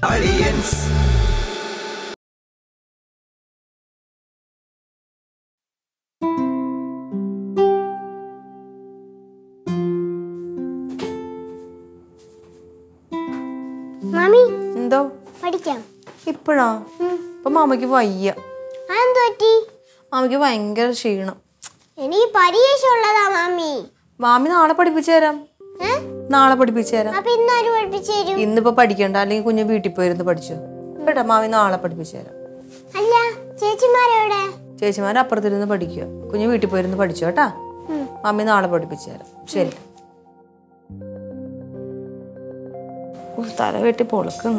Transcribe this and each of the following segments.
Audience. മാമി എന്തോ പഠിക്കാം ഇപ്പോഴാ ഇപ്പൊ മാമയ്ക്ക് വയ്യ അതെന്ത് പറ്റി മാമയ്ക്ക് ഭയങ്കര ക്ഷീണം എനിക്ക് പരീക്ഷ ഉള്ളതാ മാമി മാമി നാളെ പഠിപ്പിച്ചു തരാം ഏ? നാളെ പഠിപ്പിച്ചു തരാം അപ്പൊ ഇന്ന് ആര് പഠിപ്പിച്ചു തരും ഇന്നിപ്പോ പഠിക്കണ്ട അല്ലെങ്കിൽ കുഞ്ഞ് വീട്ടിൽ പോയിരുന്നു പഠിച്ചു കേട്ടാ മാമി നാളെ പഠിപ്പിച്ചു തരാം അല്ല ചേച്ചിമാരെവിടെ ചേച്ചിമാരെ അപ്പുറത്തിരുന്ന് പഠിക്കുക കുഞ്ഞ് വീട്ടിൽ പോയിരുന്നു പഠിച്ചു കേട്ടാ മാമി നാളെ പഠിപ്പിച്ചു തരാം ശരി ഉഫ്, തല വെട്ടി പൊളക്കുന്നു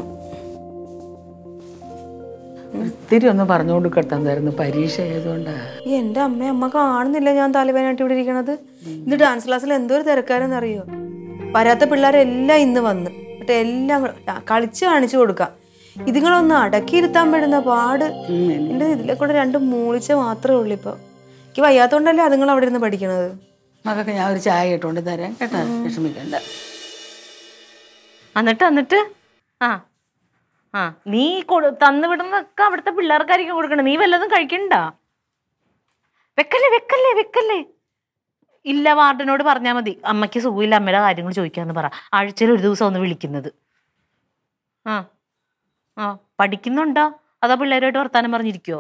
ഒത്തിരി ഒന്ന് പറഞ്ഞു കൊടുക്കട്ടെന്നായിരുന്നു പരീക്ഷ ആയതുകൊണ്ടാ ഈ എന്റെ അമ്മ അമ്മ കാണുന്നില്ല ഞാൻ തലവേനായിട്ട് ഇവിടെ ഇരിക്കണത് ഇന്ന് ഡാൻസ് ക്ലാസ്സിൽ എന്തോ ഒരു തിരക്കാരെന്ന് അറിയോ വരാത്ത പിള്ളേരെല്ലാം ഇന്ന് വന്ന് എന്നിട്ട് എല്ലാം കൂടെ ആ, കളിച്ച് കാണിച്ചു കൊടുക്കാം ഇതുങ്ങളൊന്ന് അടക്കിയിരുത്താൻ പെടുന്ന പാട് എന്റെ ഇതിലെ കൂടെ രണ്ട് മൂളിച്ച മാത്രമേ ഉള്ളൂ ഇപ്പൊ എനിക്ക് വയ്യാത്തോണ്ടല്ലേ അതുങ്ങൾ അവിടെ ഇരുന്ന് പഠിക്കണത് മകൾക്ക് ഞാൻ ഒരു ചായ ഇട്ടുകൊണ്ട് തരാം കേട്ടാ വിഷമിക്കണ്ട എന്നിട്ട് എന്നിട്ട് ആ ആ നീ കൊടു തന്നു വിടുന്നതൊക്കെ അവിടുത്തെ പിള്ളേർക്കായിരിക്കും കൊടുക്കണേ നീ വല്ലതും കഴിക്കണ്ട വെക്കല്ലേ വെക്കല്ലേ വെക്കല്ലേ ഇല്ല വാർഡനോട് പറഞ്ഞാൽ മതി അമ്മയ്ക്ക് സുഖമില്ല അമ്മയുടെ കാര്യങ്ങൾ ചോദിക്കാന്ന് പറ ആഴ്ചയിൽ ഒരു ദിവസം ഒന്ന് വിളിക്കുന്നത് ആ ആ പഠിക്കുന്നുണ്ടോ അതോ പിള്ളേരുമായിട്ട് വർത്താനം പറഞ്ഞിരിക്കുവോ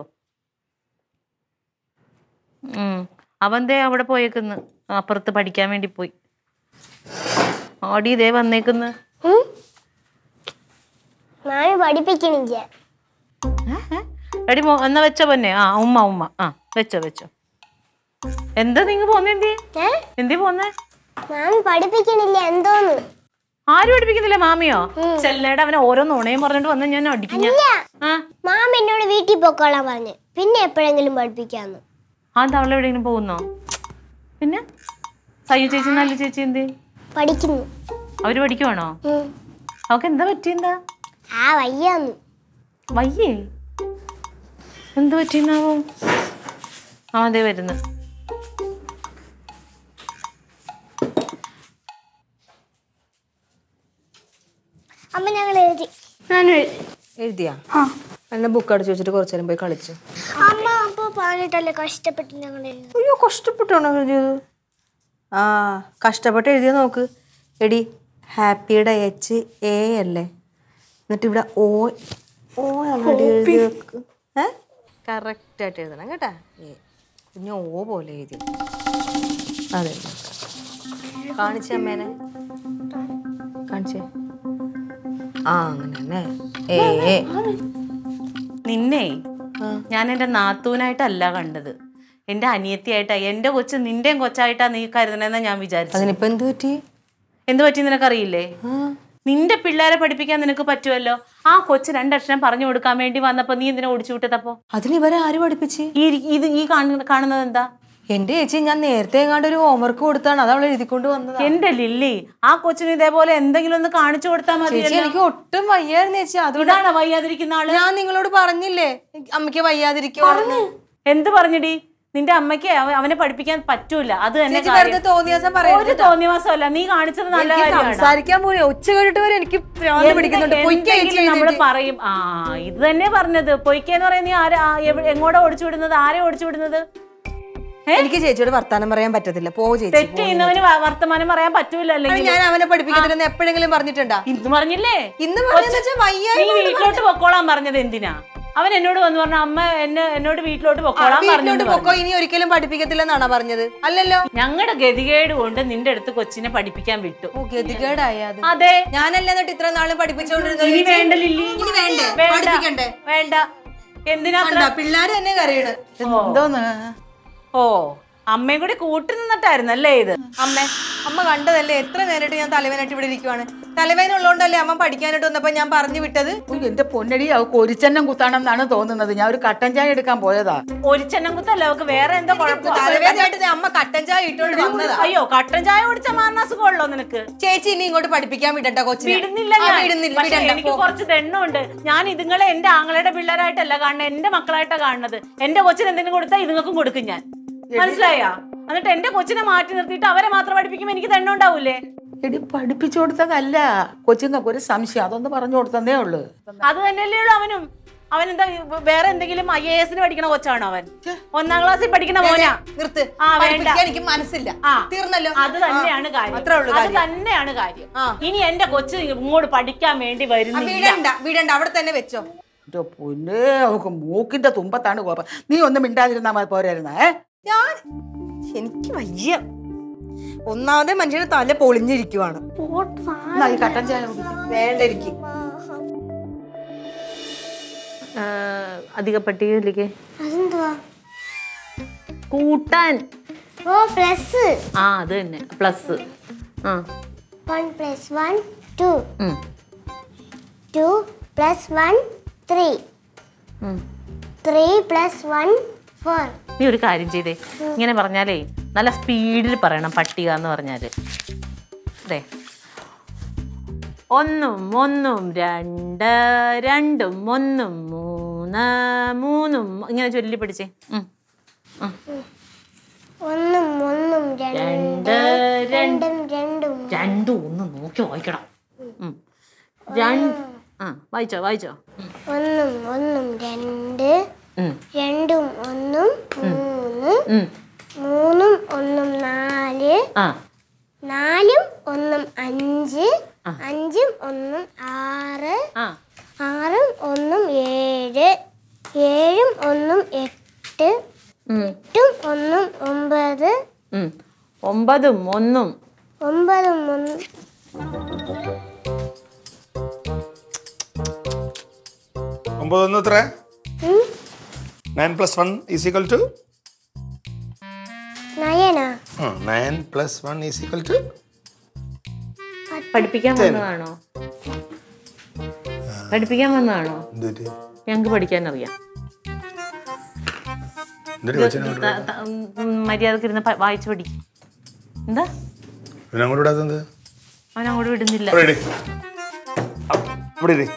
ഉം അവന്തേ അവിടെ പോയേക്കുന്ന് അപ്പുറത്ത് പഠിക്കാൻ വേണ്ടി പോയി ആടി ഇതേ വന്നേക്കുന്ന് ഉം? മാമി പഠിപ്പിക്കണില്ല എടി മോ എന്നാ വെച്ചോ പൊന്നെ ആ ഉമ്മ ഉമ്മ ആ വെച്ചോ വെച്ചോ എന്താ നിങ്ങ പോന്നെ എന്തേ ഏ എന്തേ പോന്നെ മാമി പഠിപ്പിക്കണില്ല എന്തോന്ന് ആരും പഠിപ്പിക്കുന്നില്ല മാമിയോ ചെല്ലയുടെ അവനെ ഓരോ നുണയും പറഞ്ഞിട്ട് വന്ന് ഞാൻ അടിക്കും ഞാൻ ഇല്ല ആ മാമ എന്നോട് വീട്ടിൽ പൊക്കോളാൻ പറഞ്ഞു പിന്നെ എപ്പോഴെങ്കിലും പഠിപ്പിക്കാന്ന് ആ തവള എവിടെയെങ്കിലും പോകുന്നോ പിന്നെ സയ്യു ചേച്ചി നല്ല ചേച്ചി എന്തേ പഠിക്കുന്നു അവര് പഠിക്കുവാണോ ഉം. അവക്ക് എന്താ പറ്റിയെന്താ ആ വയ്യാന്ന് വയ്യേ എന്ത് പറ്റിയെന്നാവോ ആ അതെ വരുന്നു അമ്മ ഞങ്ങൾ എഴുതി എഴുതിയാ എന്നെ ബുക്ക് അടിച്ചു വെച്ചിട്ട് കുറച്ചു നേരം പോയി കളിച്ചു അമ്മ അപ്പൊ പറഞ്ഞിട്ടല്ലേ കഷ്ടപ്പെട്ട് ഞങ്ങൾ എഴുതി അയ്യോ കഷ്ടപ്പെട്ടാണോ എഴുതിയത് ആ കഷ്ടപ്പെട്ട് എഴുതിയ നോക്ക് എടി ഹാപ്പിയുടെ എച്ച് എ അല്ലേ എന്നിട്ട് ഇവിടെ ഓ ഓ അങ്ങോട്ട് എഴുതി വെക്ക് ഏ കറക്റ്റായിട്ട് എഴുതണം കേട്ടാ ഏ കുഞ്ഞ് ഓ പോലെ എഴുതി അതെ കാണിച്ചേ അമ്മേനെ കാണിച്ചേ ആ അങ്ങനെ തന്നെ ഏ ഏ നിന്നെ ആ. ഞാൻ എന്റെ നാത്തൂനായിട്ടല്ല കണ്ടത് എന്റെ അനിയത്തിയായിട്ടാ എന്റെ കൊച്ച് നിന്റെയും കൊച്ചായിട്ടാ നീ കരുതണെന്നാ ഞാൻ വിചാരിച്ചു അതിനിപ്പോ എന്ത് പറ്റി എന്ത് പറ്റി നിനക്കറിയില്ലേ നിന്റെ പിള്ളേരെ പഠിപ്പിക്കാൻ നിനക്ക് പറ്റുമല്ലോ ആ കൊച്ച് രണ്ടക്ഷരം പറഞ്ഞു കൊടുക്കാൻ വേണ്ടി വന്നപ്പോ നീ എന്തിനാ ഓടിച്ചു വിട്ടതപ്പോ അതിന് ഇവരെ ആര് പഠിപ്പിച്ച് ഈ ഇത് ഈ കാണുന്ന- കാണുന്നത് എന്താ എന്റെ ചേച്ചി ഞാൻ നേരത്തെ എങ്ങാണ്ട് ഒരു ഹോംവർക്ക് കൊടുത്താണ് അത് അവൾ എഴുതിക്കൊണ്ട് വന്നത് എന്റെ ലില്ലി ആ കൊച്ചിന് ഇതേപോലെ എന്തെങ്കിലും ഒന്ന് കാണിച്ചു കൊടുത്താൽ മതി ചേച്ചി എനിക്ക് ഒട്ടും വയ്യായിരുന്നു ചേച്ചി അതുകൊണ്ട് ഇതാണോ വയ്യാതിരിക്കുന്ന ആള് ഞാൻ നിങ്ങളോട് പറഞ്ഞില്ലേ അമ്മയ്ക്ക് വയ്യാതിരിക്കുവാണെന്ന് എന്ത് പറഞ്ഞടി നിന്റെ അമ്മയ്ക്ക് അവ- അവനെ പഠിപ്പിക്കാൻ പറ്റൂല അത് തന്നെ ചേച്ചി കാര്യം. വെറുതെ തോന്നിയാസം ഒരു പറയുന്നത് തോന്നിവാസമല്ല നീ കാണിച്ചത് നല്ല എനിക്ക് കാര്യമാണ് സംസാരിക്കാൻ പോലും ഉച്ച കഴിഞ്ഞിട്ട് വരെ എനിക്ക് ഭ്രാന്ത് പിടിക്കുന്നുണ്ട് പൊയ്ക്ക ചേച്ചി നമ്മൾ എഴുതിയിട്ട്. പറയും ആ ഇത് തന്നെ പറഞ്ഞത് പൊയ്ക്കെന്ന് പറയുന്ന നീ ആരാ ആ, എവിടെ- എങ്ങോട്ടാ ഓടിച്ചു വിടുന്നത് ആരെ ഓടിച്ചു വിടുന്നത് എനിക്ക് ചേച്ചിയോട് വർത്താനം പറയാൻ പറ്റത്തില്ല പോ ചേച്ചി തെറ്റ് ചെയ്യുന്നവന് വ- വർത്തമാനം പറയാൻ പറ്റൂല അത് അല്ലെങ്കിൽ ഞാൻ അവനെ പഠിപ്പിക്കത്തില്ലെന്ന് എപ്പോഴെങ്കിലും പറഞ്ഞിട്ടുണ്ടാ ഇന്ന് പറഞ്ഞില്ലേ ഇന്ന് പറഞ്ഞെന്ന് വെച്ചാൽ നീ വയ്യായിരുന്നു വീട്ടിലോട്ട് പൊക്കോളാൻ പറഞ്ഞത് എന്തിനാ അവൻ എന്നോട് വന്ന് പറഞ്ഞു അമ്മ എന്നെ എന്നോട് വീട്ടിലോട്ട് പൊക്കോളാൻ പറഞ്ഞു വീട്ടിലോട്ട് പൊക്കോ ഇനി ഒരിക്കലും പഠിപ്പിക്കത്തില്ലെന്നാണോ പറഞ്ഞത് അല്ലല്ലോ ഞങ്ങളുടെ ഗതികേട് കൊണ്ട് നിന്റെ അടുത്ത് കൊച്ചിനെ പഠിപ്പിക്കാൻ വിട്ടു ഓ ഗതികേടായ അത് അതെ ഞാനല്ല എന്നിട്ട് ഇത്ര നാളും പഠിപ്പിച്ചോണ്ടിരുന്നത് ഇനി വേണ്ട ലില്ലി ഇനി വേണ്ടേ വേണ്ട. പഠിപ്പിക്കണ്ടേ വേണ്ട എന്തിനാ അത്ര- കണ്ടാ പിള്ളേര് തന്നെ കരയണ് എന്തോന്ന് ഓ അമ്മയും കൂടി കൂട്ടി നിന്നിട്ടായിരുന്നല്ലേ ഇത് അമ്മ അമ്മ കണ്ടതല്ലേ എത്ര നേരിട്ട് ഞാൻ തലവേനായിട്ട് ഇവിടെ ഇരിക്കുവാണ് തലവേന ഉള്ളതുകൊണ്ടല്ലേ അമ്മ പഠിക്കാനായിട്ട് വന്നപ്പോ ഞാൻ പറഞ്ഞു വിട്ടത് ഉയ്യ്, എന്റെ പൊന്നടി അവൾക്ക് ഒരിച്ചെണ്ണം കുത്താണം എന്നാണ് തോന്നുന്നത് ഞാൻ ഒരു കട്ടൻ ചായ എടുക്കാൻ പോയതാ ഒരു ചെന്നംകുത്തല്ല അവക്ക് വേറെ എന്തോ കുഴപ്പം തലവേദനയായിട്ട് ദേ അമ്മ കട്ടൻ ചായ ഇട്ടോണ്ട് വന്നതാ അയ്യോ കട്ടൻ ചായ കുടിച്ച മാറിന അസുഖമുള്ളോ നിനക്ക് ചേച്ചി ഇനി ഇങ്ങോട്ട് പഠിപ്പിക്കാൻ വിടണ്ട കൊച്ചിനെ വിടുന്നില്ല ആ, ഞാൻ വിടുന്നില്ല പക്ഷേ വിടണ്ട എനിക്ക് പോ. കുറച്ച് ദണ്ണമുണ്ട് ഞാൻ ഇതുങ്ങളെ എന്റെ ആങ്ങളുടെ പിള്ളേരായിട്ടല്ല കാണുന്നത് എന്റെ മക്കളായിട്ടാ കാണുന്നത് എന്റെ കൊച്ചിന് എന്തെങ്കിലും കൊടുത്താൽ ഇതുങ്ങൾക്കും കൊടുക്കും ഞാൻ മനസ്സിലായാ എന്നിട്ട് എന്റെ കൊച്ചിനെ മാറ്റി നിർത്തിയിട്ട് അവരെ മാത്രം പഠിപ്പിക്കുമ്പോ എനിക്ക് ദണ്ണം ഉണ്ടാവൂലേ എടി പഠിപ്പിച്ചു കൊടുത്തതല്ല കൊച്ചുങ്ങൾക്ക് ഒരു സംശയം അതൊന്ന് പറഞ്ഞു കൊടുത്തതേ ഉള്ളു അത് തന്നെയല്ലേ ഉള്ളൂ അവനും അവൻ എന്താ വേറെ എന്തെങ്കിലും ഐ എ എസിന് പഠിക്കണ കൊച്ചാണോ അവൻ ഒന്നാം ക്ലാസ്സിൽ പഠിക്കണ മോനാ നിർത്ത് ആ, വേണ്ട. പഠിപ്പിക്കാൻ എനിക്ക് മനസ്സില്ല ആ, തീർന്നല്ലോ അത് തന്നെയാണ് കാര്യം അത്രേ ഉള്ളൂ അത് കാര്യം. തന്നെയാണ് കാര്യം ആ. ഇനി എന്റെ കൊച്ച് ഇങ്ങോട്ട് പഠിക്കാൻ വേണ്ടി ആ, വരുന്നില്ല വീടണ്ട വീടണ്ട അവിടെ തന്നെ വെച്ചോ എന്റെ പൊന്നേ അവക്ക് മൂക്കിന്റെ തുമ്പത്താണ് കോപം നീ ഒന്നും മിണ്ടാതിരുന്നാ മതി പോരായിരുന്ന ഏ ഞാൻ എനിക്ക് വയ്യ ഒന്നാമതെ മനുഷ്യന് തല പൊളിഞ്ഞിരിക്കുവാണ് എന്നാ ഈ കട്ടൻ ചായ കുടിക്ക്. വേണ്ട എനിക്ക് അധിക പട്ടികയിലേക്ക് അതെന്തുവാ കൂട്ടാൻ ഓ പ്ലസ് ആ അത് തന്നെ പ്ലസ് ആ വൺ പ്ലസ് വൺ ടു ഉം, ടു പ്ലസ് വൺ ത്രീ ഉം. ത്രീ പ്ലസ് വൺ ഫോർ നീ ഒരു കാര്യം ചെയ്തേ ഇങ്ങനെ പറഞ്ഞാലേ നല്ല സ്പീഡിൽ പറയണം പട്ടിക എന്ന് പറഞ്ഞാല് അതെ ഒന്നും ഒന്നും രണ്ട് രണ്ടും ഒന്നും മൂന്ന് മൂന്നും ഇങ്ങനെ ചൊല്ലി പഠിച്ചേ ഉം. ഉം. ഒന്നും ഒന്നും രണ്ട് രണ്ട് രണ്ട് രണ്ടും രണ്ടും രണ്ടും ഒന്ന് നോക്കി വായിക്കണം ഉം. രണ്ട് ആ വായിച്ചോ വായിച്ചോ ഉം. ഒന്നും ഒന്നും രണ്ട് ഉം. രണ്ടും ഒന്നും മൂന്ന് ഉം. മൂന്നും ഒന്നും നാല് ആ നാലും ഒന്നും അഞ്ച് അഞ്ചും ഒന്നും ആറ് ആ ആറും ഒന്നും ഏഴ് ഏഴും ഒന്നും എട്ട് ഉം. എട്ടും ഒന്നും ഒമ്പത് ഉം. ഒമ്പതും ഒന്നും ഒമ്പതും ഒന്നും ഒമ്പതൊന്ന് എത്ര nine plus one is equal to നയനാ nine plus one is equal to പഠിപ്പിക്കാൻ വന്നതാണോ പഠിപ്പിക്കാൻ വന്നതാണോ എന്തൊരു ഞങ്ങൾക്ക് പഠിക്കാൻ അറിയാം എന്തൊരു കൊച്ചിനെ അങ്ങോട്ട് ത- ത- ഉം, മര്യാദക്ക് ഇരുന്ന് പ- വായിച്ച് പഠി എന്താ പിന്നെ അങ്ങോട്ട് വിടാത്തത് അവൻ അങ്ങോട്ട് വിടുന്നില്ല ഇവിടെ ഇരി. ഇവിടെ ഇരി.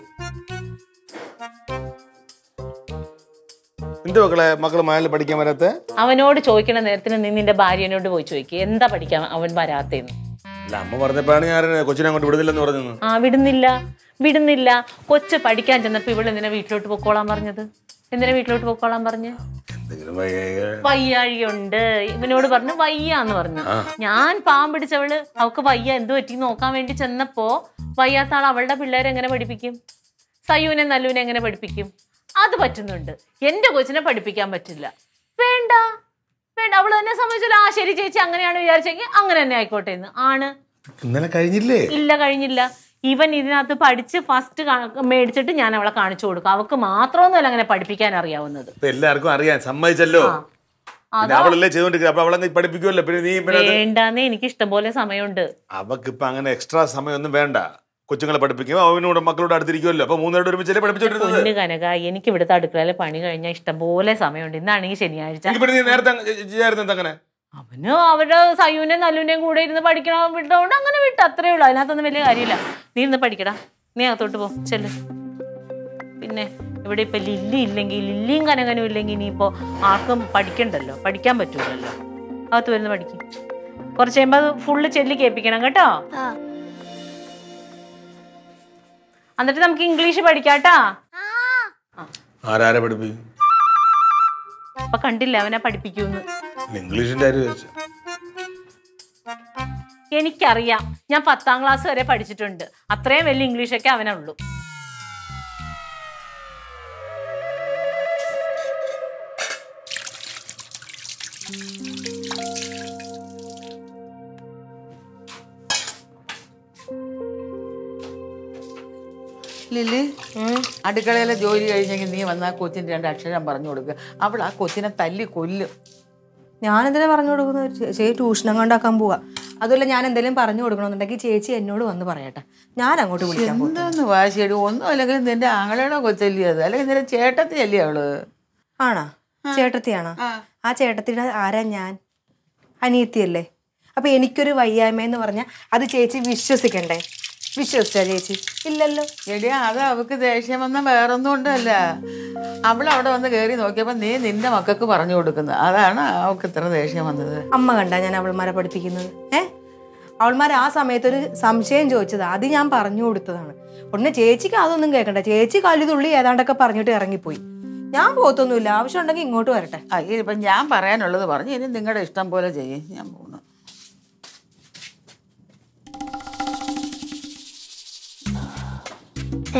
എന്ത് മക്കളെ മക്കള് മലയാളം പഠിക്കാൻ വരാത്ത അവനോട് ചോദിക്കണ നേരത്തിന് നീ നിന്റെ ഭാര്യനോട് പോയി ചോദിക്കുക എന്താ പഠിക്കാൻ അവൻ വരാത്തേന്ന് അല്ല അമ്മ പറഞ്ഞപ്പോഴാണ് ഞാൻ അറിയുന്നത് കൊച്ചിനെ അങ്ങോട്ട് വിടുന്നില്ലെന്ന് പറഞ്ഞത് ആ വിടുന്നില്ല വിടുന്നില്ല കൊച്ച് പഠിക്കാൻ ചെന്നപ്പോ ഇവിടെ എന്തിനാ വീട്ടിലോട്ട് പൊക്കോളാൻ പറഞ്ഞത് എന്തിനാ വീട്ടിലോട്ട് പൊക്കോളാൻ പറഞ്ഞ് എന്തെങ്കിലും വയ്യ- വയ്യാഴിയുണ്ട് ഇവനോട് പറഞ്ഞു വയ്യാന്ന് പറഞ്ഞു ഞാൻ പാവം പിടിച്ചവള് അവക്ക് വയ്യ എന്ത് പറ്റി നോക്കാൻ വേണ്ടി ചെന്നപ്പോ വയ്യാത്ത ആൾ അവളുടെ പിള്ളേരെ എങ്ങനെ പഠിപ്പിക്കും സയ്യൂനെ നല്ലൂനെ എങ്ങനെ പഠിപ്പിക്കും അത് പറ്റുന്നുണ്ട് എന്റെ കൊച്ചിനെ പഠിപ്പിക്കാൻ പറ്റില്ല വേണ്ട വേണ്ട അവള് തന്നെ സംബന്ധിച്ചാൽ ആ ശരി ചേച്ചി അങ്ങനെയാണ് വിചാരിച്ചെങ്കിൽ അങ്ങനെ തന്നെ ആയിക്കോട്ടെ എന്ന് ആണ് ഇന്നലെ കഴിഞ്ഞില്ലേ ഇല്ല കഴിഞ്ഞില്ല ഇവൻ ഇതിനകത്ത് പഠിച്ച് ഫസ്റ്റ് മേടിച്ചിട്ട് ഞാൻ അവളെ കാണിച്ചു കൊടുക്കും അവക്ക് മാത്രമൊന്നുമല്ല അങ്ങനെ പഠിപ്പിക്കാൻ അറിയാവുന്നത് ഇപ്പൊ എല്ലാവർക്കും അറിയാൻ സമ്മതിച്ചല്ലോ പിന്നെ അവളല്ലേ ചെയ്തോണ്ടിരിക്കുക അപ്പൊ അവളെ പഠിപ്പിക്കുമല്ലോ പിന്നെ നീ പിന്നെ അത് വേണ്ടാന്നേ എനിക്ക് ഇഷ്ടംപോലെ സമയമുണ്ട് അവക്ക് ഇപ്പൊ അങ്ങനെ എക്സ്ട്രാ സമയമൊന്നും വേണ്ട കൊച്ചുങ്ങളെ പഠിപ്പിക്കും അവനോട് മക്കളോട് അടുത്തിരിക്കുമല്ലോ അപ്പൊ മൂന്നുപേരോട് ഒരുമിച്ചല്ലേ പഠിപ്പിച്ചോണ്ടിരുന്നത് പൊന്ന് കനക എനിക്ക് ഇവിടുത്തെ അടുക്കളയിലെ പണി കഴിഞ്ഞാൽ ഇഷ്ടംപോലെ സമയമുണ്ട് ഇന്നാണെങ്കിൽ ശനിയാഴ്ച എനിക്ക് പിന്നെ നീ നേരത്തെ അങ്ങ് ചെ- ചെയ്യായിരുന്നത് അങ്ങനെ അവന് അവരുടെ സയ്യൂനെയും നല്ലൂനെയും കൂടെ ഇരുന്ന് പഠിക്കണം വിട്ടോണ്ട് അങ്ങനെ വിട്ട് അത്രേ ഉള്ളൂ അതിനകത്തൊന്നും വലിയ കാര്യമില്ല നീ ഇന്ന് പഠിക്കടാ നീ അകത്തോട്ട് പോ ചെല്ല് പിന്നെ ഇവിടെ ഇപ്പൊ ലില്ലി ഇല്ലെങ്കിൽ ലില്ലിയും കനകനും ഇല്ലെങ്കിൽ ഇനിയിപ്പോ ആർക്കും പഠിക്കണ്ടല്ലോ പഠിക്കാൻ പറ്റൂലല്ലോ അകത്ത് വരുന്ന പഠിക്കും കുറച്ച് കഴിയുമ്പോൾ അത് ഫുള്ള് ചെല്ലി കേൾപ്പിക്കണം കേട്ടോ ആ എന്നിട്ട് നമുക്ക് ഇംഗ്ലീഷ് പഠിക്കാട്ടാ ആരാരെ പഠിപ്പിക്കും അപ്പൊ കണ്ടില്ല അവനെ പഠിപ്പിക്കൂന്ന് ഇംഗ്ലീഷിന്റെ കാര്യം ചോദിച്ചു എനിക്കറിയാം ഞാൻ പത്താം ക്ലാസ് വരെ പഠിച്ചിട്ടുണ്ട് അത്രയും വലിയ ഇംഗ്ലീഷൊക്കെ അവനുള്ളൂ ലില്ലി അടുക്കളയിലെ ജോലി കഴിഞ്ഞെങ്കിൽ നീ വന്നാൽ കൊച്ചിന് രണ്ട് അക്ഷരം പറഞ്ഞു കൊടുക്കുക അവൾ ആ കൊച്ചിനെ തല്ലി കൊല്ലും ഞാനെന്തിനാ പറഞ്ഞു കൊടുക്കുന്നത് ചേച്ചി ട്യൂഷൻ അങ്ങോട്ടാക്കാൻ പോവാ അതുമല്ല ഞാൻ എന്തെങ്കിലും പറഞ്ഞു കൊടുക്കണമെന്നുണ്ടെങ്കിൽ ചേച്ചി എന്നോട് വന്ന് പറയട്ടെ ഞാൻ അങ്ങോട്ട് വിളിക്കാൻ പോകും എന്താന്ന് വാശിയടി ഒന്നും അല്ലെങ്കിൽ നിന്റെ ആങ്ങളയുടെ കൊച്ചല്ലേ അത് അല്ലെങ്കിൽ നിന്റെ ചേട്ടത്തി അല്ലേ അവള് ആണാ ചേട്ടത്തിയാണോ ആ ചേട്ടത്തിയുടെ ആരാ ഞാൻ അനിയത്തിയല്ലേ അപ്പൊ എനിക്കൊരു വയ്യായ്മ എന്ന് പറഞ്ഞാൽ അത് ചേച്ചി വിശ്വസിക്കണ്ടേ വിശ്വസിച്ചാ ചേച്ചി ഇല്ലല്ലോ എടി അത് അവക്ക് ദേഷ്യം വന്ന വേറൊന്നും കൊണ്ടല്ല അവൾ അവിടെ വന്ന് കയറി നോക്കിയപ്പോൾ നീ നിന്റെ മക്കൾക്ക് പറഞ്ഞു കൊടുക്കുന്നത് അതാണ് അവൾക്ക് ഇത്ര ദേഷ്യം വന്നത് അമ്മ കണ്ട ഞാൻ അവൾമാരെ പഠിപ്പിക്കുന്നത് ഏ അവൾമാർ ആ സമയത്ത് ഒരു സംശയം ചോദിച്ചത് അത് ഞാൻ പറഞ്ഞു കൊടുത്തതാണ് ഉടനെ ചേച്ചിക്ക് അതൊന്നും കേൾക്കണ്ട ചേച്ചി കല്ലുതുള്ളി ഏതാണ്ടൊക്കെ പറഞ്ഞിട്ട് ഇറങ്ങിപ്പോയി ഞാൻ പോത്തൊന്നുമില്ല ആവശ്യമുണ്ടെങ്കിൽ ഇങ്ങോട്ട് വരട്ടെ ആ ഇനിയിപ്പം ഞാൻ പറയാനുള്ളത് പറഞ്ഞു ഇനി നിങ്ങളുടെ ഇഷ്ടം പോലെ ചെയ്യും ഞാൻ പോകുന്നു ഏ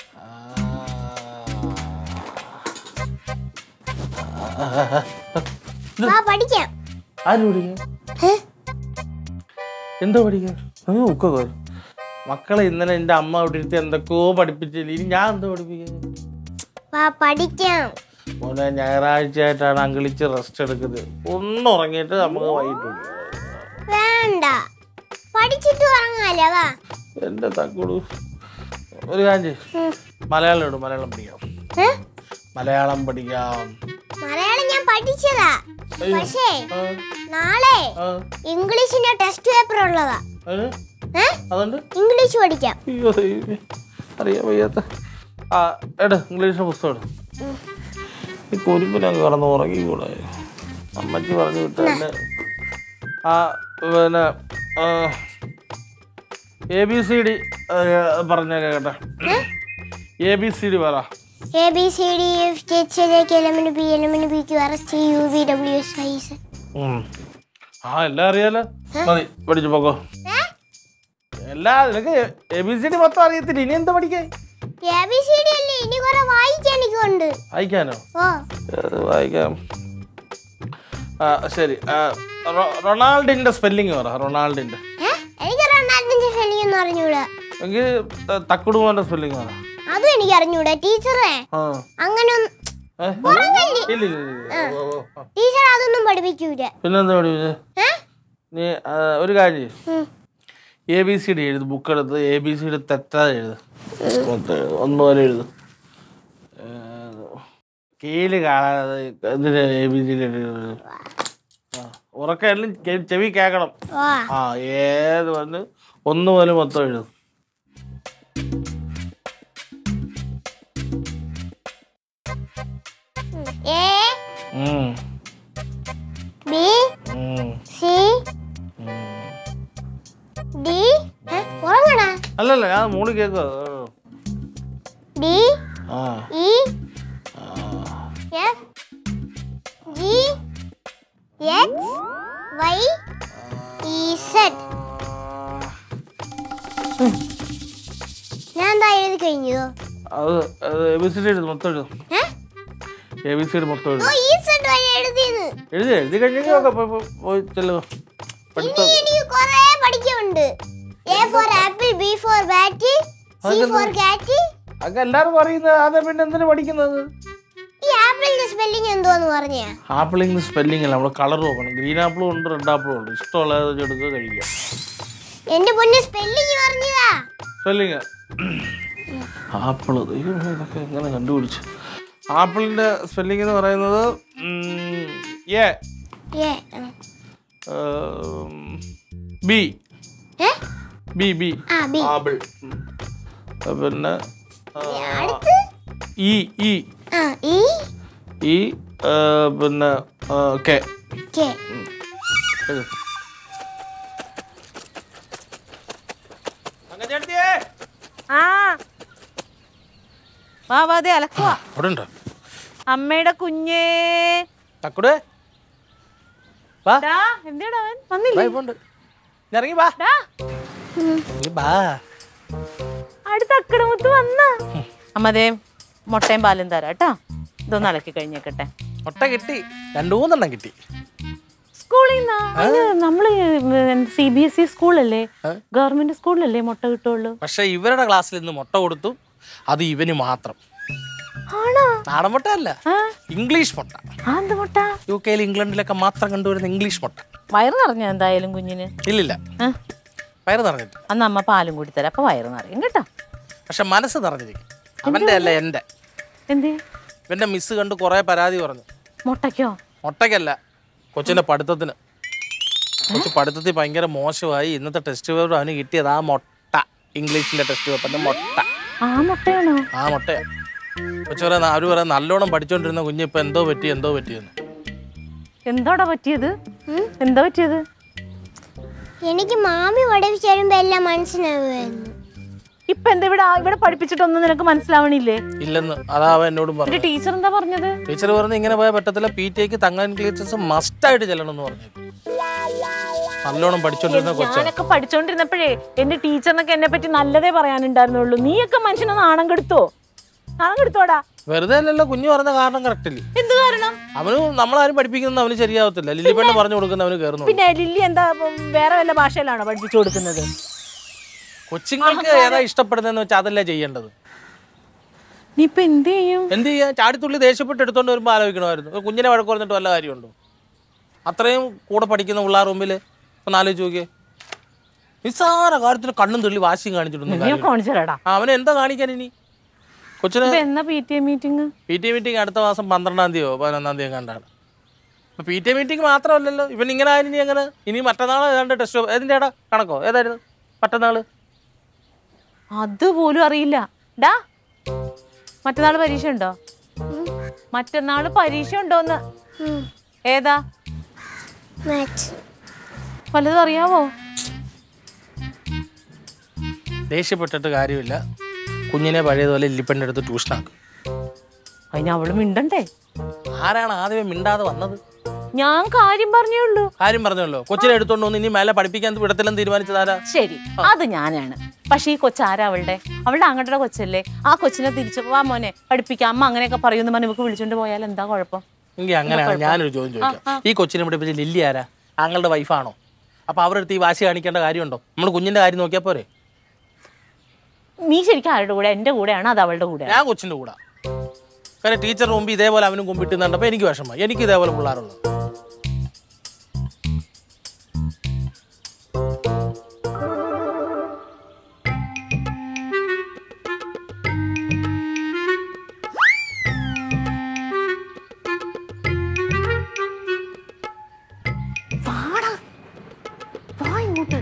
വാ പഠിക്കാം ആര് പഠിക്കാൻ ഏ? എന്തോ പഠിക്കാൻ അയ്യോ ഉക്കൊക്കെ മക്കളെ ഇന്നലെ എൻ്റെ അമ്മ അവിടെ ഇരുത്തി എന്തൊക്കെയോ പഠിപ്പിച്ചില്ല ഇനി ഞാൻ എന്തോ പഠിപ്പിക്കാൻ വാ പഠിക്കാം മോനെ ഞായറാഴ്ച ആയിട്ടാണ് അങ്കിളിച്ച് റെസ്റ്റ് എടുക്കുന്നത് ഒന്ന് ഉറങ്ങിയിട്ട് നമുക്ക് വൈകിട്ട് പഠിക്കാം വേണ്ട പഠിച്ചിട്ട് ഉറങ്ങാലോ വാ എൻ്റെ തക്കുടു ഒരു കാര്യം ചെയ്യ്. മലയാളം ഇടും മലയാളം പഠിക്കാം ഏ? മലയാളം പഠിക്കാം മലയാളം ഞാൻ പഠിച്ചതാ പക്ഷേ ആ, നാളെ ആ, ഇംഗ്ലീഷിന്റെ ടെസ്റ്റ് പേപ്പർ ഉള്ളതാ അത്? ഏ? അതുകൊണ്ട് ഇംഗ്ലീഷ് പഠിക്കാം അയ്യോ ദൈവമേ. അറിയാൻ വയ്യാത്ത ആ എട് ഇംഗ്ലീഷിന്റെ പുസ്തകം എടു ഈ കുരുമ്പിനങ്ങ് കിടന്ന് ഉറങ്ങിക്കൂടെ അമ്മയ്ക്ക് പറഞ്ഞു വിട്ട എന്നെ ആ പിന്നെ എ ബി സി ഡി പറഞ്ഞ കേട്ടെ എ ബി സി ഡി പറ A B C D F G H L K L M N P L M N P Q R S T U V W S I S ഉം. ആ എല്ലാം അറിയാലോ മതി പഠിച്ചു പോക്കോ എല്ലാ നിനക്ക് A B C D മൊത്തം അറിയത്തില്ല ഇനി എന്താ പഠിക്കാൻ എ ബി സി ഡി അല്ലേ ഇനി കുറെ വായിക്കാൻ എനിക്കുണ്ട് വായിക്കാനോ ഓ ഏത് വായിക്കാം ആ ശരി ആ, റൊ- റൊണാൾഡിന്റെ സ്പെല്ലിങ് പറ റൊണാൾഡിന്റെ ഏ? എനിക്ക് റൊണാൾഡിന്റെ സ്പെല്ലിംഗ് ഒന്നും അറിഞ്ഞൂടാ എങ്കിൽ തക്കുടുമോന്റെ സ്പെല്ലിങ് പറ അതും എനിക്ക് അറിഞ്ഞൂടാ ടീച്ചറേ ആ അങ്ങനെ ഒന്നും- ഏ? ഇല്ല ഇല്ല ഇല്ല, ഇല്ല ഓ, ഓ, ഓ. ടീച്ചർ അതൊന്നും പഠിപ്പിക്കൂല പിന്നെന്താ പഠിപ്പിച്ചത് ഏ? നീ ആ, ഒരു കാര്യം ഉം. എ ബി സി ഡി എഴുത് ബുക്ക് എടുത്ത് എ ബി സി ഡി തെറ്റാതെ എഴുത് മൊത്തം എഴുത്. ഒന്ന് പോലെ എഴുത് കീല് കാണാതെ എന്തിനാ എ ബി സി ഡി ഉറക്കം എല്ലാം കെ- ചെവി കേൾക്കണം ഓ ആ ഏത് വന്ന് ഒന്ന് പോലെ മൊത്തം എഴുതും എ ഉം, ബി ഉം, സി ഉം. ഡി ഏ? ഉറങ്ങടാ അല്ലല്ല ഞാൻ മൂളി കേൾക്കുക ഡി ആ E F G H Y E Z ഞാൻ എന്താ എഴുതി കഴിഞ്ഞതോ അത് എ ബി സി ഡി എഴുതും മൊത്തം എഴുതും ഏ? എ ബി സി ഡി മൊത്തം ഓ എഴുതും ഈ സെഡ് വഴി എഴുതിയത് എഴുതി എഴുതി കഴിഞ്ഞെങ്കിൽ പോയി ചെല്ലുക പഠിത്തം ഇനി എനിക്ക് കുറേ പഠിക്കാനുണ്ട് A for apple B for bat C for cat അതൊക്കെ എല്ലാവർക്കും അറിയുന്നത് അതെ പിന്നെ എന്തിനു പഠിക്കുന്നത് ഈ ആപ്പിളിന്റെ സ്പെല്ലിംഗ് എന്തോന്ന് പറഞ്ഞാ ആപ്പിളിന് സ്പെല്ലിംഗ് അല്ല നമ്മൾ കളർ നോക്കണം ഗ്രീൻ ആപ്പിളും ഉണ്ട് റെഡ് ആപ്പിളും ഉണ്ട് ഇഷ്ടമുള്ളത് എടുക്കുക കഴിക്കുക എന്റെ പൊന്ന് സ്പെല്ലിംഗ് പറഞ്ഞതാ സ്പെല്ലിങ് ആപ്പിൾ ദൈവമേ ഇതൊക്കെ എങ്ങനെ കണ്ടുപിടിച്ചു ആപ്പിളിന്റെ സ്പെല്ലിംഗ് എന്ന് പറയുന്നത് ഉം, എ ഏ ഉം, ബി ഏ? ബി ബി ആ ബി ആപ്പിൾ ഉം. പിന്നെ ആ, അടുത്ത് ഇ ഇ ആ ഈ ഈ ആ, പിന്നെ ആ, കെ കെ എഴുത്. ആ വാ വാ അതെ അലക്കുവാ അവിടെ ഉണ്ടോ അമ്മയുടെ കുഞ്ഞേ തക്കുടേ വാ ഡാ, എന്തിയെടാ അവൻ വന്നില്ലേ വാ, ഇപ്പൊ ഉണ്ട്. നീ ഇറങ്ങി വാ ഡാ, നീ വാ അടുത്ത അക്കടമുത്ത് വന്ന അമ്മതേ മുട്ടയും പാലും തരാം കേട്ടോ ഇതൊന്ന് അലക്കി കഴിഞ്ഞേക്കട്ടെ മുട്ട കിട്ടി രണ്ടു മൂന്നെണ്ണം കിട്ടി സ്കൂളിൽ നിന്നാ അതിന് നമ്മള് സി ബി എസ് ഇ സ്കൂളല്ലേ ഗവൺമെന്റ് സ്കൂളിലല്ലേ മുട്ട കിട്ടുള്ളൂ പക്ഷെ ഇവരുടെ ക്ലാസ്സിൽ ഇന്ന് മുട്ട കൊടുത്തു അത് ഇവന് മാത്രം ആണോ നാടൻ മുട്ട അല്ല ആ ഇംഗ്ലീഷ് മുട്ട ആ, എന്ത് മുട്ട യു കെയിൽ ഇംഗ്ലണ്ടിലൊക്കെ മാത്രം കണ്ടുവരുന്ന ഇംഗ്ലീഷ് മുട്ട വയറ് നിറഞ്ഞ എന്തായാലും കുഞ്ഞിന് ഇല്ലില്ല ആ, വയറ് നിറഞ്ഞിട്ട് അന്ന് അമ്മ പാലും കൂടി തരാം അപ്പൊ വയറ് നിറയും കേട്ടോ പക്ഷെ മനസ്സ് നിറഞ്ഞിരിക്കും അവന്റെ അല്ല എൻ്റെ എന്തേ ഇവന്റെ മിസ് കണ്ട് കുറെ പരാതി പറഞ്ഞു മുട്ടയ്ക്കോ മുട്ടയ്ക്കല്ല കൊച്ചിന്റെ പഠിത്തത്തിന് കൊച്ചു പഠിത്തത്തിൽ ഭയങ്കര മോശമായി ഇന്നത്തെ ടെസ്റ്റ് പേപ്പർ അവന് കിട്ടിയത് ആ മുട്ട ഇംഗ്ലീഷിന്റെ ടെസ്റ്റ് പേപ്പറിന്റെ മുട്ട ആ മുട്ടയാണോ ആ മുട്ടയാ കൊച്ചു പറയാ അവര് പറയാ നല്ലോണം പഠിച്ചോണ്ടിരുന്ന കുഞ്ഞ് ഇപ്പൊ എന്തോ പറ്റി എന്തോ പറ്റിയെന്ന് എന്താടാ പറ്റിയത് എന്താ പറ്റിയത് എനിക്ക് മാമി പഠിപ്പിച്ചു തരുമ്പോ എല്ലാം മനസ്സിലാവുമായിരുന്നു ഇപ്പൊ എന്താ ഇവിടെ ഇവിടെ പഠിപ്പിച്ചിട്ടൊന്നും നിനക്ക് മനസ്സിലാവണില്ലേ ഇല്ലെന്ന് അതാ അവൻ എന്നോടും എന്റെ പറഞ്ഞു ടീച്ചർ എന്താ പറഞ്ഞത് ടീച്ചർ പറഞ്ഞു ഇങ്ങനെ പോയാൽ പറ്റത്തില്ല പി ടി ഐക്ക് തങ്ങാൻ ക്ലീച്ചേഴ്സ് മസ്റ്റായിട്ട് ചെല്ലണം എന്ന് പറഞ്ഞു നല്ലോണം പഠിച്ചോണ്ടിരുന്ന കൊച്ചാണ് ഞാനൊക്കെ പഠിച്ചോണ്ടിരുന്നപ്പോഴേ എന്റെ ടീച്ചറിനൊക്കെ എന്നെ പറ്റി നല്ലതേ പറയാനുണ്ടായിരുന്നുള്ളൂ നീയൊക്കെ മനുഷ്യനെ നാണം കെടുത്തോ നാണം കെടുത്തോടാ വെറുതെ അല്ലല്ലോ കുഞ്ഞു പറഞ്ഞ കാരണം കറക്റ്റ് ഇല്ലേ എന്ത് കാരണം അവന് നമ്മളാരും പഠിപ്പിക്കുന്നത് അവന് ശരിയാവത്തില്ല ലില്ലിപ്പെണ്ണ് പറഞ്ഞു കൊടുക്കുന്ന അവന് കയറുന്നു പിന്നെ ലില്ലി എന്താ ഉം, വേറെ വല്ല ഭാഷയിലാണോ പഠിപ്പിച്ചു കൊടുക്കുന്നത് കൊച്ചുങ്ങൾക്ക് ഏതാ ഇഷ്ടപ്പെടുന്നതെന്ന് വെച്ചാൽ അതല്ലേ ചെയ്യേണ്ടത് നീ ഇപ്പൊ എന്ത് ചെയ്യും എന്ത് ചെയ്യാ ചാടിത്തുള്ളി ദേഷ്യപ്പെട്ട് എടുത്തോണ്ട് വരുമ്പോൾ ആലോചിക്കണമായിരുന്നു ഒരു കുഞ്ഞിനെ വഴക്ക് പറഞ്ഞിട്ട് വല്ല കാര്യമുണ്ടോ അത്രയും കൂടെ പഠിക്കുന്ന പിള്ളേർ മുമ്പിൽ ഒന്ന് ആലോചിച്ച് നോക്കിയേ നിസ്സാര കാര്യത്തിന് കണ്ണും തുള്ളി വാശിയും കാണിച്ചിട്ടൊന്നും നീ കാര്യമില്ല. കാണിച്ചടാ ആ, അവനെ എന്താ കാണിക്കാൻ ഇനി കൊച്ചിന് ഇപ്പൊ എന്നാ P T A meeting P T A meeting അടുത്ത മാസം പന്ത്രണ്ടാം തീയതിയോ പതിനൊന്നാം തീയതി കണ്ടാണ് അപ്പോൾ പി ടി എ മീറ്റിംഗ് മാത്രമല്ലല്ലോ ഇവൻ ഇങ്ങനെ ആയാലും ഇനി എങ്ങനെ ഇനി മറ്റന്നാൾ ഏതാണ്ട് ടെസ്റ്റ് ഏതിൻ്റെ ഏടാ കണക്കോ ഏതായിരുന്നു മറ്റന്നാൾ അതുപോലും അറിയില്ല ഡാ മറ്റന്നാള് പരീക്ഷ ഉണ്ടോ മറ്റന്നാള് പരീക്ഷ ഉണ്ടോന്ന് ഏതാ മാത്സ് വല്ലതും അറിയാവോ ദേഷ്യപ്പെട്ടിട്ട് കാര്യമില്ല കുഞ്ഞിനെ പഴയതുപോലെ ഇല്ലിപ്പെണ്ണിൻ്റെ അടുത്ത് ട്യൂഷനാക്കും അതിന് അവള് മിണ്ടണ്ടേ ആരാണ് ആദ്യമേ മിണ്ടാതെ വന്നത് ഞാൻ കാര്യം പറഞ്ഞേ ഉള്ളൂ കാര്യം പറഞ്ഞല്ലോ കൊച്ചിനെ എടുത്തോണ്ട് വന്ന് ഇനി മേലെ പഠിപ്പിക്കാൻ വിടത്തില്ലെന്ന് തീരുമാനിച്ചതാരാ ശരി അത് ഞാനാണ് പക്ഷേ ഈ കൊച്ചാരാ അവളുടെ അവളുടെ അങ്ങോട്ടുള്ള കൊച്ചല്ലേ ആ കൊച്ചിനെ തിരിച്ചു വാ മോനെ പഠിപ്പിക്കാം അമ്മ അങ്ങനെയൊക്കെ പറയുമെന്ന് പറഞ്ഞ് ഇവക്ക് വിളിച്ചോണ്ട് പോയാൽ എന്താ കുഴപ്പം എങ്കിൽ അങ്ങനെയാണ് ഞാനൊരു ചോദ്യം ചോദിക്കാം ഈ കൊച്ചിനെ പഠിപ്പിച്ച ലില്ലി ആരാ ആങ്ങളുടെ വൈഫാണോ അപ്പോൾ അവരുടെ അടുത്ത് ഈ വാശി കാണിക്കേണ്ട കാര്യമുണ്ടോ നമ്മൾ കുഞ്ഞിന്റെ കാര്യം നോക്കിയാൽ പോരെ നീ ശരിക്കും ആരുടെ കൂടെ എന്റെ കൂടെയാണ് അത് അവളുടെ കൂടെ ഞാൻ കൊച്ചിന്റെ കൂടെ കാരണം ടീച്ചറിന് മുമ്പ് ഇതേപോലെ അവനും കുമ്പിട്ടുന്നുണ്ടപ്പോൾ എനിക്ക് വിഷമം എനിക്ക് ഇതേപോലെ പിള്ളേരുള്ളത് വാ ഇങ്ങോട്ട്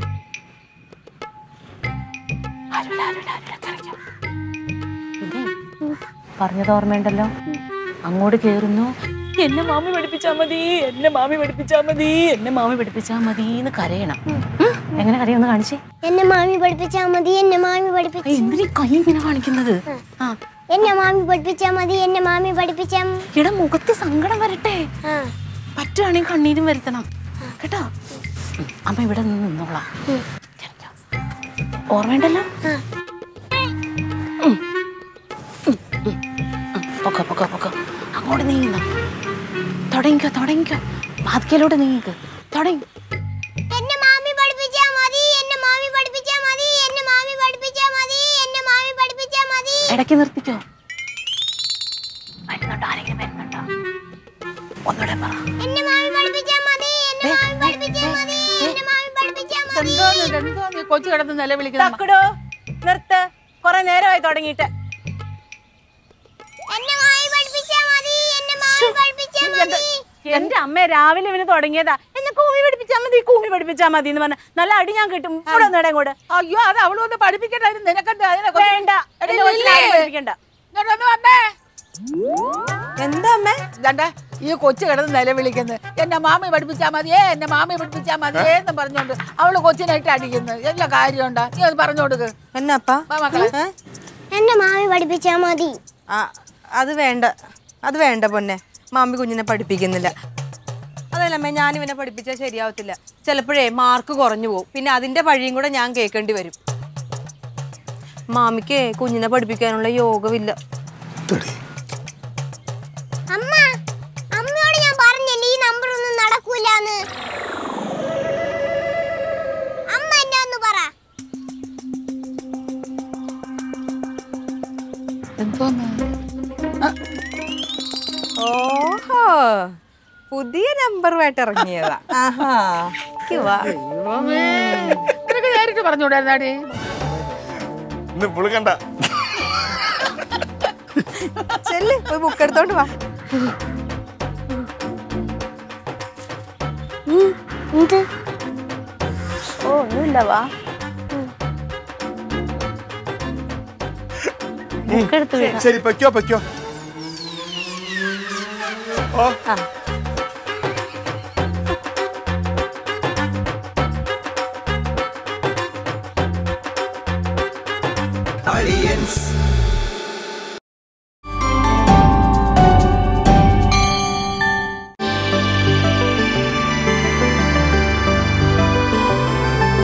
ഇതേ, പറഞ്ഞത് ഓർമ്മയുണ്ടല്ലോ അങ്ങോട്ട് കേറുന്നു എന്നെ മാമി പഠിപ്പിച്ചാ മതി എന്നെ മാമി പഠിപ്പിച്ചാ മതി എന്നെ മാമി പഠിപ്പിച്ചാ മതി എന്ന് കരയണം ഉം? എങ്ങനെ കരയൊന്ന് കാണിച്ചേ എന്നെ മാമി പഠിപ്പിച്ചാ മതി എന്നെ മാമി പഠിപ്പിച്ച എന്തിനീ കൈ ഇങ്ങനെ കാണിക്കുന്നത് ആ എന്നെ മാമി പഠിപ്പിച്ചാ മതി എന്നെ മാമി പഠിപ്പിച്ചാ മ- ഇവിടെ മുഖത്ത് സങ്കടം വരട്ടെ ആ പറ്റുവാണെങ്കിൽ കണ്ണീരും വരുത്തണം കേട്ടോ ഉം, അമ്മ ഇവിടെ നിന്ന് നിന്നോളാം കേട്ടോ? ഓർമ്മയുണ്ടല്ലോ ഉം. ഉം, ഉം, ഉം. പൊക്കോ പൊക്കോ പൊക്കോ അങ്ങോട്ട് നീങ്ങണം തുടങ്ങിക്കോ തുടങ്ങിക്കോ ബാധിക്കലോട്ട് നീങ്ങിക്ക് തുടങ്ങി എന്നെ മാമി പഠിപ്പിച്ചാ മതി എന്നെ മാമി പഠിപ്പിച്ചാ മതി എന്നെ മാമി പഠിപ്പിച്ചാ മതി എന്നെ മാമി പഠിപ്പിച്ചാ മതി ഇടയ്ക്ക് നിർത്തിക്കോ വരുന്നുണ്ടോ ആരെങ്കിലും വരുന്നുണ്ടോ ഒന്നുകൂടെ പറ എന്നെ മാമി പഠിപ്പിച്ചാ മതി എന്നെ മാമി പഠിപ്പിച്ചാ മതി എന്നെ മാമി പഠിപ്പിച്ചാ മതി എന്തോന്ന് എന്തോന്ന് ഈ കൊച്ചു കിടന്ന് നിലവിളിക്കുന്ന തക്കടോ നിർത്ത് കൊറേ നേരമായി തുടങ്ങിയിട്ട് എന്നെ മാമി പഠിപ്പിച്ചാ മതി എന്നെ മാമി പഠിപ്പിച്ചാ മതി എന്റെ അമ്മ രാവിലെ ഇവന് തുടങ്ങിയതാ എന്നെ കൂമി പഠിപ്പിച്ചാ മതി കൂമി പഠിപ്പിച്ചാ മതി എന്ന് പറഞ്ഞ നല്ല അടി ഞാൻ കിട്ടും ഇവിടെ ഒന്നിടെ കൂടെ അയ്യോ അത് അവളൊന്ന് പഠിപ്പിക്കണ്ടായിരുന്നു നിനക്കെന്താ അതിനെ കൊച്ചു- വേണ്ട എടി എന്റെ കൊച്ചിനെ ആരും ലില്ലി, പഠിപ്പിക്കണ്ട ഇങ്ങോട്ടൊന്ന് വന്നേ എന്താ അമ്മേ ദാണ്ട ഈ കൊച്ചു കിടന്ന് നിലവിളിക്കുന്നത് എന്നെ മാമി പഠിപ്പിച്ചാ മതിയേ എന്നെ മാമി പഠിപ്പിച്ചാ മതിയേ എന്ന് പറഞ്ഞോണ്ട് അവള് കൊച്ചിനായിട്ട് അടിക്കുന്നത് എല്ലാ കാര്യമുണ്ടാ നീ അത് പറഞ്ഞു കൊടുക്ക് എന്നാപ്പാ വാ മക്കളെ ഏ? എന്നെ മാമി പഠിപ്പിച്ചാ മതി ആ അത് വേണ്ട അത് വേണ്ട പൊന്നെ മാമി കുഞ്ഞിനെ പഠിപ്പിക്കുന്നില്ല അതല്ലമ്മേ ഞാൻ ഇവനെ പഠിപ്പിച്ചാൽ ശരിയാവത്തില്ല ചിലപ്പോഴേ മാർക്ക് കുറഞ്ഞു പോകും പിന്നെ അതിന്റെ വഴിയും കൂടെ ഞാൻ കേൾക്കേണ്ടി വരും മാമിക്ക് കുഞ്ഞിനെ പഠിപ്പിക്കാനുള്ള യോഗമില്ല അമ്മ അമ്മയോട് ഞാൻ പറഞ്ഞില്ലേ ഈ നമ്പർ ഒന്നും നടക്കൂലെന്ന് അമ്മ എന്നെ ഒന്ന് പറ എന്തോന്ന് ഓഹോ പുതിയ നമ്പറുമായിട്ട് ഇറങ്ങിയതാ ആഹാ ഇക്ക് വാ. നിനക്ക് നേരിട്ട് പറഞ്ഞുകൂടായിരുന്നാടി ഇന്ന് പുളുക്കണ്ട ചെല്ല് പോയി ബുക്ക് എടുത്തോണ്ട് വാ എന്ത് ഓ ഒന്നുമില്ല വാ ബുക്കെടുത്ത് വീണ ശരി പൊയ്ക്കോ പൊയ്ക്കോ ഓ ആ Audience.